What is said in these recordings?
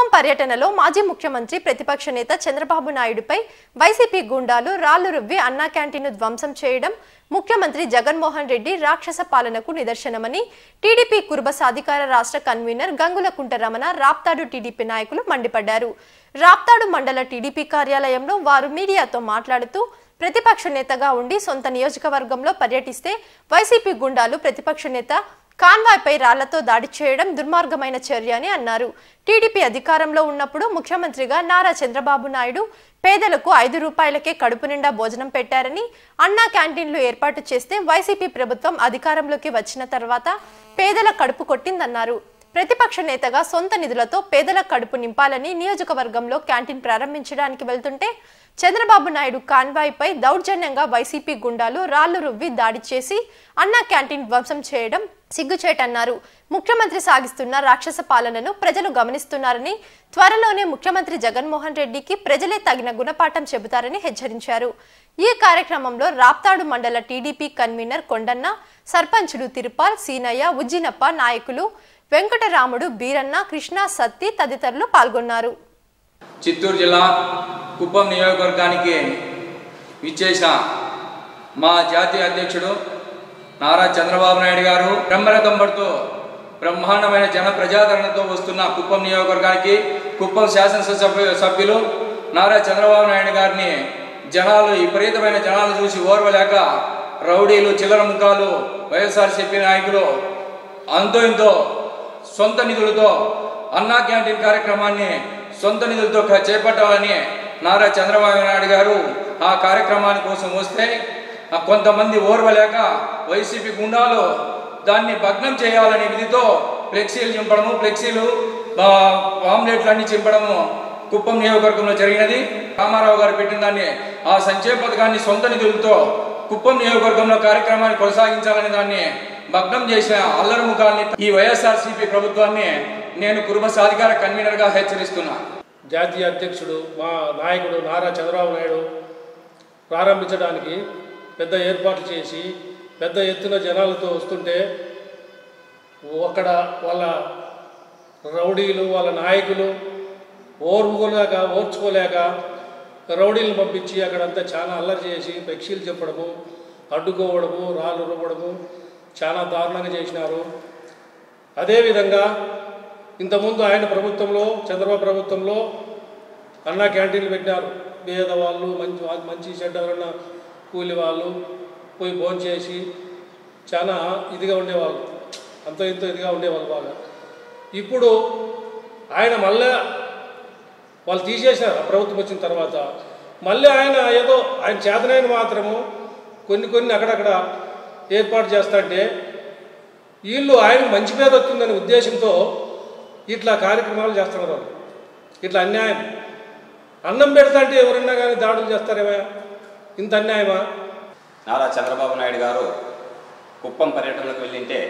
పర్యటనలో మాజీ ముఖ్యమంత్రి ప్రతిపక్ష నేత చంద్రబాబు నాయుడుపై వైసీపీ గుండాలు రాళ్లు రువ్వి అన్నా క్యాంటీన్ను ధ్వంసం చేయడం ముఖ్యమంత్రి జగన్మోహన్ రెడ్డి రాక్షస పాలనకు నిదర్శనమని టీడీపీ కురుబ సాధికార రాష్ట్ర కన్వీనర్ గంగులకుంట రమణ రాప్తాడు టీడీపీ నాయకులు మండిపడ్డారు రాప్తాడు మండల టీడీపీ కార్యాలయంలో వారు మీడియాతో మాట్లాడుతూ ప్రతిపక్ష నేతగా ఉండి సొంత నియోజకవర్గంలో పర్యటిస్తే వైసీపీ గుండాలు ప్రతిపక్ష నేత కాన్వాయ్పై రాళ్లతో దాడి చేయడం దుర్మార్గమైన చర్య అని అన్నారు టీడీపీ అధికారంలో ఉన్నప్పుడు ముఖ్యమంత్రిగా నారా చంద్రబాబు నాయుడు పేదలకు ఐదు రూపాయలకే కడుపు నిండా భోజనం పెట్టారని అన్నా క్యాంటీన్లు ఏర్పాటు చేస్తే వైసీపీ ప్రభుత్వం అధికారంలోకి వచ్చిన తర్వాత పేదల కడుపు కొట్టిందన్నారు ప్రతిపక్ష నేతగా సొంత నిధులతో పేదల కడుపు నింపాలని నియోజకవర్గంలో క్యాంటీన్ ప్రారంభించడానికి వెళ్తుంటే చంద్రబాబు నాయుడు కాన్వాయ్పై దౌర్జన్యంగా వైసీపీ గుండాలు రాళ్లు రువ్వి దాడి చేసి అన్నా క్యాంటీన్ ధ్వంసం చేయడం సిగ్గుచేటన్నారు ముఖ్యమంత్రి సాగిస్తున్న రాక్షస పాలనను ప్రజలు గమనిస్తున్నారని త్వరలోనే ముఖ్యమంత్రి జగన్మోహన్ రెడ్డికి ప్రజలే తగిన గుణపాఠం చెబుతారని హెచ్చరించారు ఈ కార్యక్రమంలో రాప్తాడు మండల టీడీపీ కన్వీనర్ కొండన్న సర్పంచులు తిరుపాల్ సీనయ్య ఉజ్జినప్ప నాయకులు వెంకటరాముడు బీరన్న కృష్ణ సత్తి తదితరులు పాల్గొన్నారు చిత్తూరు జిల్లా కుప్పం నియోజకవర్గానికి విచ్చేసిన మా జాతీయ అధ్యక్షుడు నారా చంద్రబాబు నాయుడు గారు బ్రహ్మరథం పడుతూ బ్రహ్మాండమైన జన ప్రజాదరణతో వస్తున్న కుప్పం నియోజకవర్గానికి కుప్పం శాసనసభ సభ్యులు నారా చంద్రబాబు నాయుడు గారిని జనాలు విపరీతమైన జనాలు చూసి ఓర్వలేక రౌడీలు చిల్లర ముఖాలు వైఎస్ఆర్సీపీ నాయకులు అంతో ఇంతో సొంత నిధులతో అన్నా క్యాంటీన్ కార్యక్రమాన్ని సొంత నిధులతో క- చేపట్టాలని నారా చంద్రబాబు నాయుడు గారు ఆ కార్యక్రమాని కోసం వస్తే ఆ కొంతమంది ఓర్వలేక వైసీపీ గుండాలు దాన్ని భగ్నం చేయాలనే విధితో ఫ్లెక్సీలు చింపడము ఫ్లెక్సీలు ఆ, ఆమ్లెట్లు అన్ని చింపడము కుప్పం నియోజకవర్గంలో జరిగినది రామారావు గారు పెట్టిన దాన్ని ఆ సంక్షేమ పథకాన్ని సొంత నిధులతో కుప్పం నియోజకవర్గంలో కార్యక్రమాన్ని కొనసాగించాలని దాన్ని భగ్నం చేసిన అల్లరి ముఖాన్ని ఈ వైఎస్ఆర్సీపీ ప్రభుత్వాన్ని నేను కుటుంబ సాధికార కన్వీనర్గా హెచ్చరిస్తున్నా జాతీయ అధ్యక్షుడు మా నాయకుడు నారా చంద్రబాబు నాయుడు ప్రారంభించడానికి పెద్ద ఏర్పాట్లు చేసి పెద్ద ఎత్తున జనాలతో వస్తుంటే అక్కడ వాళ్ళ రౌడీలు వాళ్ళ నాయకులు ఓర్చుకోలేక ఓర్చుకోలేక రౌడీలను పంపించి అక్కడంతా చాలా అల్లరి చేసి ఫ్లెక్సీలు చెప్పడము అడ్డుకోవడము రాళ్ళు రువ్వడము చాలా దారుణంగా చేసినారు అదేవిధంగా ఇంతకుముందు ఆయన ప్రభుత్వంలో చంద్రబాబు ప్రభుత్వంలో అన్నా క్యాంటీన్లు పెట్టినారు పేదవాళ్ళు మంచి వా- మంచి చెడ్డ ఎవరన్నా కూలి వాళ్ళు పోయి భోంచేసి చాలా ఇదిగా ఉండేవాళ్ళు అంత ఇంత ఇదిగా ఉండేవాళ్ళు బాగా ఇప్పుడు ఆయన మళ్ళా వాళ్ళు తీసేశారు ఆ ప్రభుత్వం వచ్చిన తర్వాత మళ్ళీ ఆయన ఏదో ఆయన చేతనైన మాత్రము కొన్ని కొన్ని అక్కడక్కడ ఏర్పాటు చేస్తాంటే వీళ్ళు ఆయన మంచి పేరు వస్తుందనే ఉద్దేశంతో ఇట్లా కార్యక్రమాలు చేస్తున్నారు వాళ్ళు ఇట్లా అన్యాయం అన్నం పెడతా అంటే ఎవరన్నా కానీ దాడులు చేస్తారేమా ఇంత అన్యాయమా నారా చంద్రబాబు నాయుడు గారు కుప్పం పర్యటనకు వెళ్ళింటే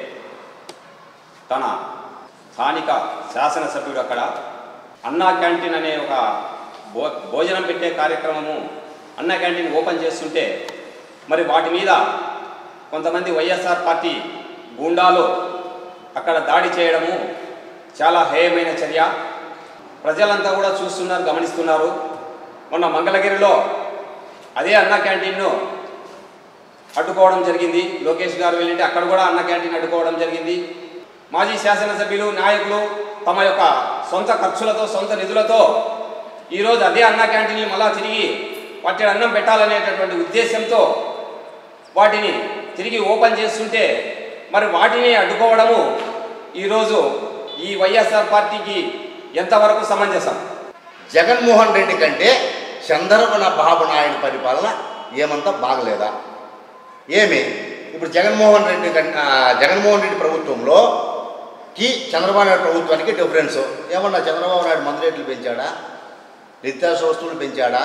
తన స్థానిక శాసనసభ్యుడు అక్కడ అన్నా క్యాంటీన్ అనే ఒక భో భోజనం పెట్టే కార్యక్రమము అన్నా క్యాంటీన్ ఓపెన్ చేస్తుంటే మరి వాటి మీద కొంతమంది వైఎస్ఆర్ పార్టీ గూండాలు అక్కడ దాడి చేయడము చాలా హేయమైన చర్య ప్రజలంతా కూడా చూస్తున్నారు గమనిస్తున్నారు మొన్న మంగళగిరిలో అదే అన్నా క్యాంటీన్ను అడ్డుకోవడం జరిగింది లోకేష్ గారు వెళ్ళింటే అక్కడ కూడా అన్న క్యాంటీన్ అడ్డుకోవడం జరిగింది మాజీ శాసనసభ్యులు నాయకులు తమ యొక్క సొంత ఖర్చులతో సొంత నిధులతో ఈరోజు అదే అన్న క్యాంటీన్లు మళ్ళా తిరిగి వాటి అన్నం పెట్టాలనేటటువంటి ఉద్దేశంతో వాటిని తిరిగి ఓపెన్ చేస్తుంటే మరి వాటిని అడ్డుకోవడము ఈరోజు ఈ వైఎస్ఆర్ పార్టీకి ఎంతవరకు సమంజసం జగన్మోహన్ రెడ్డి కంటే చంద్రబాబు బాబు నాయుడు పరిపాలన ఏమంతా బాగలేదా ఏమి ఇప్పుడు జగన్మోహన్ రెడ్డి కన్- ఆ, జగన్మోహన్ రెడ్డి ప్రభుత్వంలో కి చంద్రబాబు నాయుడు ప్రభుత్వానికి డిఫరెన్స్ ఏమన్నా చంద్రబాబు నాయుడు మందు రేట్లు పెంచాడా నిత్యావసర వస్తువులు పెంచాడా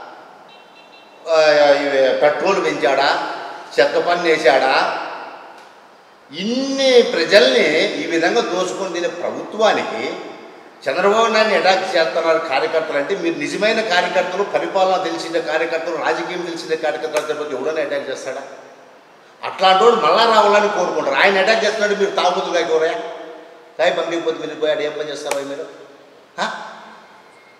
ఆ, ఇవి పెట్రోల్ పెంచాడా చెత్త పన్ను వేసాడా ఇన్ని ప్రజల్ని ఈ విధంగా దోచుకొని తినే ప్రభుత్వానికి చంద్రబాబు నాయుడిని అటాక్ చేస్తున్నారు కార్యకర్తలు అంటే మీరు నిజమైన కార్యకర్తలు పరిపాలన తెలిసిన కార్యకర్తలు రాజకీయం తెలిసిన కార్యకర్తలు తిరుపతి ఎవడైనా అటాక్ చేస్తాడా అట్లాంటి వాడు మళ్ళా రావాలని కోరుకుంటారు ఆయన అటాక్ చేస్తున్నాడు మీరు తాగుతుగా కోరయా కాయ పంపిపోతే మీరు పోయాడు ఏం పని చేస్తారు మీరు హ?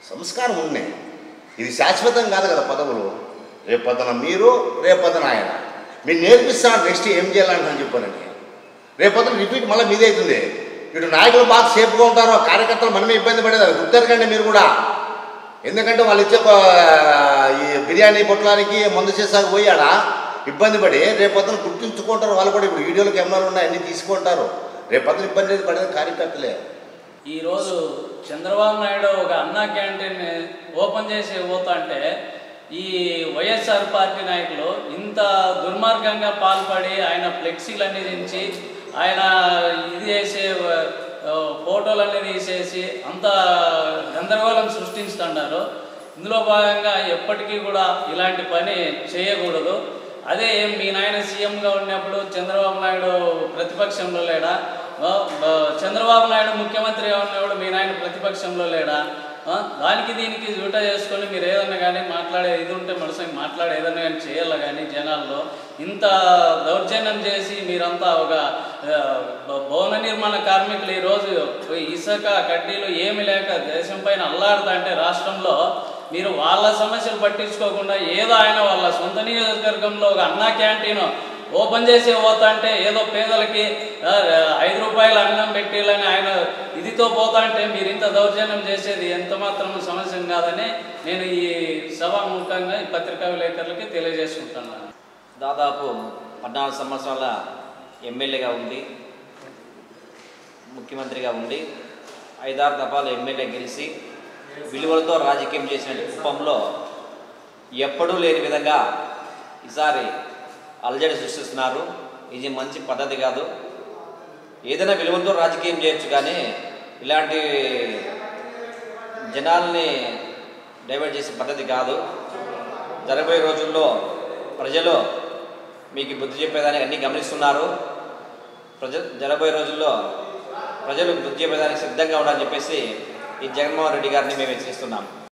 సంస్కారం ఉన్నాయి ఇది శాశ్వతం కాదు కదా పదవులు రేపొద్దున మీరు రేపొద్దున ఆయన మీరు నేర్పిస్తాను నెక్స్ట్ ఏం చేయాలంటే చెప్పానండి రేపొద్దున రిపీట్ మళ్ళీ మీదే అవుతుంది ఇటు నాయకులు బాగా సేఫ్గా ఉంటారో కార్యకర్తలు మనమే ఇబ్బంది పడేది అది గుర్తెరగండి మీరు కూడా ఎందుకంటే వాళ్ళు ఇచ్చే ఒక, ఈ బిర్యానీ పొట్లానికి మందు చేసాక పోయాడా ఇబ్బంది పడి రేపొద్దున గుర్తుంచుకుంటారు వాళ్ళు కూడా ఇప్పుడు వీడియోలు కెమెరాలు ఉన్నాయి అన్నీ తీసుకుంటారు రేపొద్దున ఇబ్బంది లేదు పడేది కార్యకర్తలే ఈరోజు చంద్రబాబు నాయుడు ఒక అన్నా క్యాంటీన్ ఓపెన్ చేసి పోతా అంటే ఈ వైఎస్ఆర్ పార్టీ నాయకులు ఇంత దుర్మార్గంగా పాల్పడి ఆయన ఫ్లెక్సీలన్నీ దించి ఆయన ఇది చేసే ఆ, ఫోటోలన్నీ తీసేసి అంత గందరగోళం సృష్టిస్తున్నారు ఇందులో భాగంగా ఎప్పటికీ కూడా ఇలాంటి పని చేయకూడదు అదే మీ నాయన సీఎంగా ఉన్నప్పుడు చంద్రబాబు నాయుడు ప్రతిపక్షంలో లేడా ఆ, ఆ, చంద్రబాబు నాయుడు ముఖ్యమంత్రిగా ఉన్నప్పుడు మీ నాయన ప్రతిపక్షంలో లేడా ఆ, దానికి దీనికి జూటా చేసుకొని మీరు ఏదన్నా కానీ మాట్లాడే ఇది ఉంటే మనసుకి మాట్లాడే ఏదన్నా కానీ చేయాలి కానీ జనాల్లో ఇంత దౌర్జన్యం చేసి మీరంతా ఒక ఆ, భ- భవన నిర్మాణ కార్మికులు ఈరోజు ఇసుక కడ్డీలు ఏమి లేక దేశం పైన అల్లాడుతా అంటే రాష్ట్రంలో మీరు వాళ్ళ సమస్యలు పట్టించుకోకుండా ఏదో ఆయన వాళ్ళ సొంత నియోజకవర్గంలో ఒక అన్నా క్యాంటీన్ ఓపెన్ చేసి పోతా అంటే ఏదో పేదలకి ఆ, ఐదు రూపాయల అన్నం పెట్టేయాలని ఆయన ఇదితో పోతా అంటే మీరు ఇంత దౌర్జన్యం చేసేది ఎంత మాత్రం సమస్య కాదని నేను ఈ సభాముఖంగా ఈ పత్రికా విలేకరులకి తెలియజేసుకుంటున్నాను దాదాపు పద్నాలుగు సంవత్సరాల ఎమ్మెల్యేగా ఉండి ముఖ్యమంత్రిగా ఉండి ఐదారు దఫాలు ఎమ్మెల్యే గెలిచి విలువలతో రాజకీయం చేసిన కుప్పంలో ఎప్పుడూ లేని విధంగా ఈసారి అలజడి సృష్టిస్తున్నారు ఇది మంచి పద్ధతి కాదు ఏదైనా విలువలతో రాజకీయం చేయొచ్చు కానీ ఇలాంటి జనాల్ని డైవర్ట్ చేసే పద్ధతి కాదు జరగబోయే రోజుల్లో ప్రజలు మీకు బుద్ధి చెప్పేదానికి అన్నీ గమనిస్తున్నారు ప్రజ జరగబోయే రోజుల్లో ప్రజలు బుద్ధి చెప్పేదానికి సిద్ధంగా ఉండాలని చెప్పేసి ఈ జగన్మోహన్ రెడ్డి గారిని మేము హెచ్చరిస్తున్నాం